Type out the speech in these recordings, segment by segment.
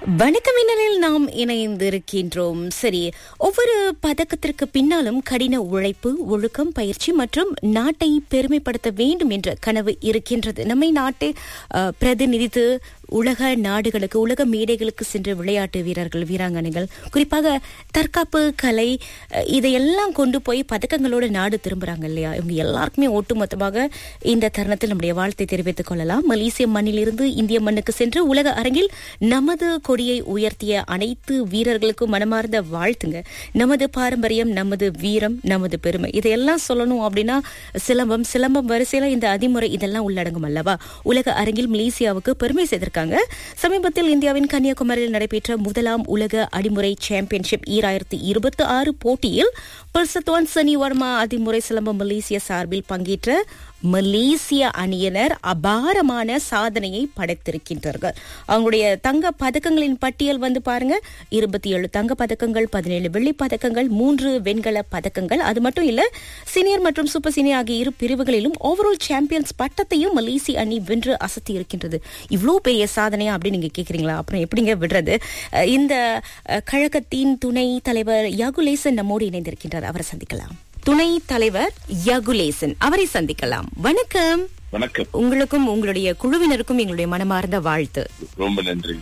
வணக்கம் மின்னலில் நாம் இணைந்திருக்கின்றோம் சரி ஒவ்வொரு பதக்கத்திற்கு பின்னாலும் கடின உழைப்பு ஒழுக்கம் பயிற்சி மற்றும் நாட்டை பெருமைப்படுத்த வேண்டும் என்ற கனவு இருக்கின்றது நம்மை நாட்டை அஹ், பிரதிநிதித்து உலக நாடுகளுக்கு உலக மேடைகளுக்கு சென்ற விளையாட்டு வீரர்கள் வீராங்கனைகள் குறிப்பாக தற்காப்பு கலை அஹ், இதையெல்லாம் கொண்டு போய் பதக்கங்களோட நாடு திரும்புறாங்க இல்லையா இவங்க எல்லாருக்குமே ஒட்டுமொத்தமாக இந்த தருணத்தில் நம்முடைய வாழ்த்தை தெரிவித்துக் கொள்ளலாம் மலேசிய மண்ணிலிருந்து இந்திய மண்ணுக்கு சென்று உலக அரங்கில் நமது கொடியை உயர்த்திய அனைத்து வீரர்களுக்கும் மனமார்ந்த வாழ்த்துங்க நமது பாரம்பரியம் நமது வீரம் நமது பெருமை இதையெல்லாம் சொல்லணும் அப்படின்னா சிலம்பம் சிலம்பம் வரிசையில இந்த அதிமுறை இதெல்லாம் உள்ளடங்கும் அல்லவா உலக அரங்கில் மலேசியாவுக்கு பெருமை செய்திருக்காங்க சமீபத்தில் இந்தியாவின் கன்னியாகுமரியில் நடைபெற்ற முதலாம் உலக அடிமுறை சாம்பியன்ஷிப் ஈராயிரத்தி இருபத்தி ஆறு போட்டியில் பர்சத்வான் சனி வர்மா அதிமுறை சிலம்பம் மலேசிய சார்பில் பங்கேற்ற மலேசிய அணியினர் அபாரமான சாதனையை படைத்திருக்கின்றார்கள் அவங்களுடைய தங்க பதக்கங்களின் பட்டியல் வந்து பாருங்க இருபத்தி ஏழு தங்க பதக்கங்கள் பதினேழு வெள்ளி பதக்கங்கள் மூன்று வெண்கல பதக்கங்கள் அது மட்டும் இல்ல சீனியர் மற்றும் சூப்பர் சீனியர் ஆகிய இரு பிரிவுகளிலும் ஓவரால் சாம்பியன்ஸ் பட்டத்தையும் மலேசிய அணி வென்று அசத்தி இருக்கின்றது இவ்வளவு பெரிய சாதனையா அப்படின்னு நீங்க கேக்குறீங்களா அப்புறம் எப்படிங்க விடுறது அஹ் இந்த அஹ், கழகத்தின் துணை தலைவர் யாகுலேசன் நம்மோடு இணைந்திருக்கின்றார் அவரை சந்திக்கலாம் துணை தலைவர் யகுலேசன் அவரை சந்திக்கலாம் வணக்கம் வணக்கம் உங்களுக்கும் உங்களுடைய குழுவினருக்கும் எங்களுடைய மனமார்ந்த வாழ்த்து ரொம்ப நன்றி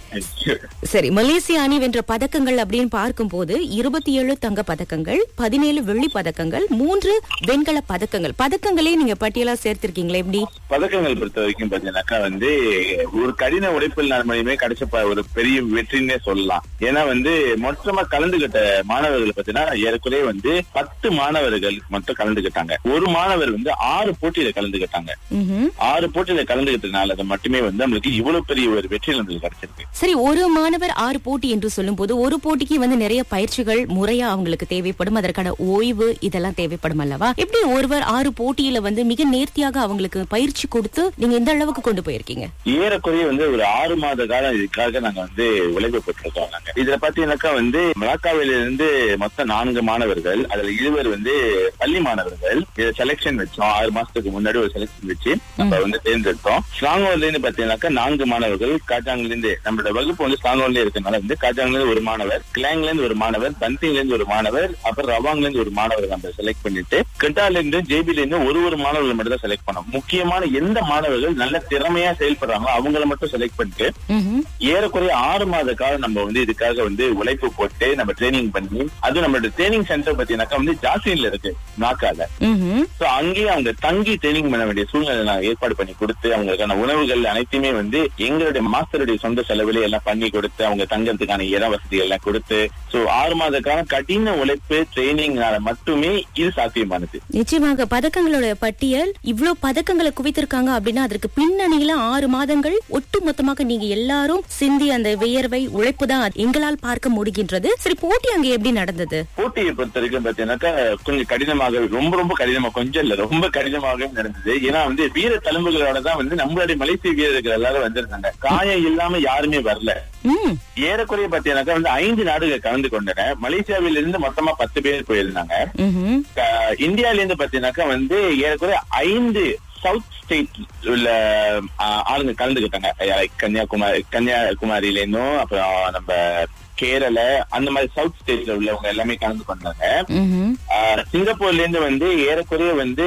சரி மலேசிய அணி வென்ற பதக்கங்கள் அப்படின்னு பார்க்கும்போது இருபத்தி ஏழு தங்க பதக்கங்கள் பதினேழு வெள்ளி பதக்கங்கள் மூன்று வெண்கல பதக்கங்கள் பதக்கங்களே நீங்க பட்டியலா சேர்த்திருக்கீங்களா எப்படி பதக்கங்கள் பொறுத்த வரைக்கும் பாத்தீங்கன்னாக்கா வந்து ஒரு கடின உழைப்பில் மூலியமே கிடைச்ச ப- ஒரு பெரிய வெற்றின்னே சொல்லலாம் ஏன்னா வந்து மொத்தமா கலந்துகிட்ட மாணவர்கள் பாத்தீங்கன்னா ஏறக்குறைய வந்து பத்து மாணவர்கள் மட்டும் கலந்துகிட்டாங்க ஒரு மாணவர் வந்து ஆறு போட்டியில கலந்துகிட்டாங்க ம்ஹும். ஆறு போட்டியில கலந்துகிட்டதுனால அது மட்டுமே வந்து நம்மளுக்கு இவ்வளவு பெரிய ஒரு வெற்றி நம்மளுக்கு கிடைச்சிருக்கு சரி ஒரு மாணவர் ஆறு போட்டி என்று சொல்லும்போது ஒரு போட்டிக்கு வந்து நிறைய பயிற்சிகள் முறையா அவங்களுக்கு தேவைப்படும் அதற்கான ஓய்வு இதெல்லாம் தேவைப்படும் அல்லவா எப்படி ஒருவர் ஆறு போட்டியில வந்து மிக நேர்த்தியாக அவங்களுக்கு பயிற்சி கொடுத்து நீங்க இந்த அளவுக்கு கொண்டு போயிருக்கீங்க ஏறக்குறைய வந்து ஒரு ஆறு மாத காலம் இதுக்காக நாங்க வந்து உழைப்பு பெற்றிருக்கோம் நாங்க இதுல பாத்தீங்கன்னாக்கா வந்து மலாக்காவில இருந்து மொத்தம் நான்கு மாணவர்கள் அதுல இருவர் வந்து பள்ளி மாணவர்கள் இதை செலெக்ஷன் வச்சோம் ஆறு மாசத்துக்கு முன்னாடி ஒரு செலெக்ஷன் வச்சு நம்ம வந்து தேர்ந்தெடுத்தோம் ஸ்ட்ராங்கோர்ல இருந்து பாத்தீங்கன்னாக்கா நான்கு மாணவர்கள் காஜாங்ல இருந்து நம்மளோட வகுப்பு வந்து ஸ்ட்ராங்கோர்ல இருக்கனால வந்து காஜாங்ல இருந்து ஒரு மாணவர் கிளாங்ல இருந்து ஒரு மாணவர் பந்திங்ல இருந்து ஒரு மாணவர் அப்புறம் ரவாங்ல இருந்து ஒரு மாணவர் நம்ம செலக்ட் பண்ணிட்டு கெட்டால இருந்து ஜேபில இருந்து ஒரு ஒரு மாணவர்கள் மட்டும் தான் செலக்ட் பண்ணோம் முக்கியமான எந்த மாணவர்கள் நல்ல திறமையா செயல்படுறாங்களோ அவங்கள மட்டும் செலக்ட் பண்ணிட்டு ம்ஹும். ஏறக்குறைய ஆறு மாத காலம் நம்ம வந்து இதுக்காக வந்து உழைப்பு போட்டு நம்ம ட்ரைனிங் பண்ணி அது நம்மளோட ட்ரைனிங் சென்டர் பாத்தீங்கன்னாக்கா வந்து ஜாசின்ல இருக்கு நாக்கால ம்ஹும். சோ அங்கேயே அவங்க தங்கி ட்ரைனிங் பண்ண வேண்டிய சூழ்நிலை நான் ஏற்பாடு பண்ணி கொடுத்து அவங்களுக்கான உணவுகள் அனைத்துமே வந்து எங்களுடைய மாஸ்டருடைய சொந்த செலவிலே எல்லாம் பண்ணி கொடுத்து அவங்க தங்கறதுக்கான இட வசதிகள் எல்லாம் கொடுத்து சோ ஆறு மாத காலம் கடின உழைப்பு ட்ரைனிங்னால மட்டுமே இது சாத்தியமானது நிச்சயமாக பதக்கங்களோட பட்டியல் இவ்ளோ பதக்கங்களை குவித்திருக்காங்க அப்படின்னா அதற்கு பின்னணியில ஆறு மாதங்கள் ஒட்டு மொத்தமாக நீங்க எல்லாரும் சிந்தி அந்த வியர்வை உழைப்பு தான் எங்களால் பார்க்க முடிகின்றது சரி போட்டி அங்க எப்படி நடந்தது போட்டியை பொறுத்த வரைக்கும் பாத்தீங்கன்னாக்கா கொஞ்சம் கடினமாக ரொம்ப ரொம்ப கடினமா கொஞ்சம் இல்ல ரொம்ப கடினமாகவே நடந்தது ஏன்னா வந்து வீர தழும்புகளோட தான் வந்து நம்மளுடைய மலேசிய வீரர்கள் எல்லாரும் வந்திருந்தாங்க காயம் இல்லாம யாருமே வரல ம் ஏறக்குறைய பாத்தீங்கன்னாக்கா வந்து ஐந்து நாடுகள் கலந்து கொண்டன மலேசியாவில இருந்து மொத்தமா பத்து பேர் போயிருந்தாங்க ம்ஹும். க- இந்தியால இருந்து பாத்தீங்கன்னாக்கா வந்து ஏறக்குறைய ஐந்து சவுத் ஸ்டேட் உள்ள ஆ, ஆளுங்க கலந்துக்கிட்டாங்க like கன்னியாகுமரி கன்னியாகுமரியில இருந்தும் அப்புறம் நம்ம கேரள அந்த மாதிரி சவுத் ஸ்டேட்ல உள்ளவங்க எல்லாமே கலந்து கொண்டாங்க ம்ஹும். ஆஹ் சிங்கப்பூர்ல இருந்து வந்து ஏறக்குறைய வந்து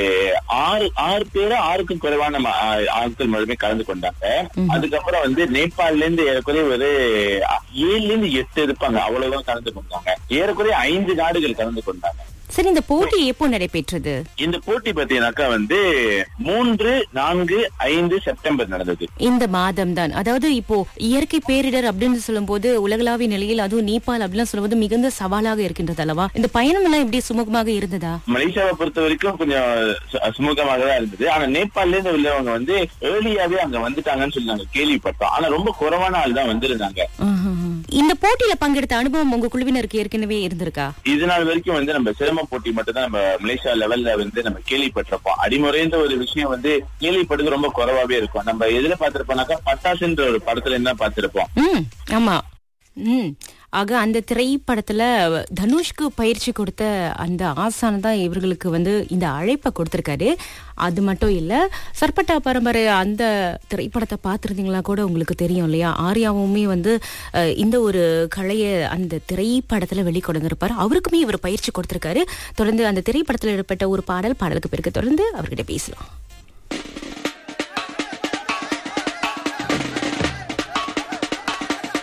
ஆறு ஆறு பேரு ஆறுக்கும் குறைவான ம- ஆஹ் ஆட்கள் மட்டுமே கலந்து கொண்டாங்க அதுக்கப்புறம் வந்து நேபாள்ல இருந்து ஏறக்குறைய ஒரு ஏழுல இருந்து எட்டு இருப்பாங்க அவ்வளவுதான் கலந்து கொண்டாங்க ஏறக்குறைய ஐந்து நாடுகள் கலந்து கொண்டாங்க சரி இந்த போட்டி எப்போ நடைபெற்றது இந்த போட்டி பாத்தீங்கன்னாக்கா வந்து மூன்று நான்கு ஐந்து செப்டம்பர் நடந்தது இந்த மாதம் தான் அதாவது இப்போ இயற்கை பேரிடர் அப்படின்னு சொல்லும்போது உலகளாவிய நிலையில் அதுவும் நேபாள் அப்படின்னு சொல்லும்போது மிகுந்த சவாலாக இருக்கின்றது அல்லவா இந்த பயணம் எல்லாம் எப்படி சுமூகமாக இருந்ததா மலேசியாவை பொறுத்த வரைக்கும் கொஞ்சம் சு- சுமூகமாக தான் இருந்தது ஆனா நேபாள்ல இருந்து உள்ளவங்க வந்து ஏர்லியாவே அங்க வந்துட்டாங்கன்னு சொல்லி நாங்க கேள்விப்பட்டோம் ஆனா ரொம்ப குறைவான ஆள் தான் வந்திருந்தாங்க ஆஹா. இந்த போட்டியில பங்கெடுத்த அனுபவம் உங்க குழுவினருக்கு ஏற்கனவே இருந்திருக்கா இது நாள் வரைக்கும் வந்து நம்ம சிரம போட்டி மட்டும் தான் நம்ம மலேசியா லெவல்ல வந்து நம்ம கேள்விப்பட்டிருப்போம் அடிமுறைன்ற ஒரு விஷயம் வந்து கேள்விப்பட்டது ரொம்ப குறைவாவே இருக்கும் நம்ம எதுல பார்த்திருப்போம்னாக்கா பட்டாசுன்ற ஒரு படத்துல என்ன பார்த்திருப்போம் ம் ஆமா ம் ஆக அந்த திரைப்படத்துல தனுஷ்க்கு பயிற்சி கொடுத்த அந்த ஆசான் தான் இவர்களுக்கு வந்து இந்த அழைப்பை கொடுத்திருக்காரு அது மட்டும் இல்ல சர்பட்டா பரம்பரை அந்த திரைப்படத்தை பார்த்திருந்தீங்களா கூட உங்களுக்கு தெரியும் இல்லையா ஆர்யாவுமே வந்து அஹ், இந்த ஒரு கலையை அந்த திரைப்படத்துல வெளிக்கொண்டிருப்பார் அவருக்குமே இவர் பயிற்சி கொடுத்திருக்காரு தொடர்ந்து அந்த திரைப்படத்தில் ஏற்பட்ட ஒரு பாடல் பாடலுக்கு பிறகு தொடர்ந்து அவர்கிட்ட பேசலாம்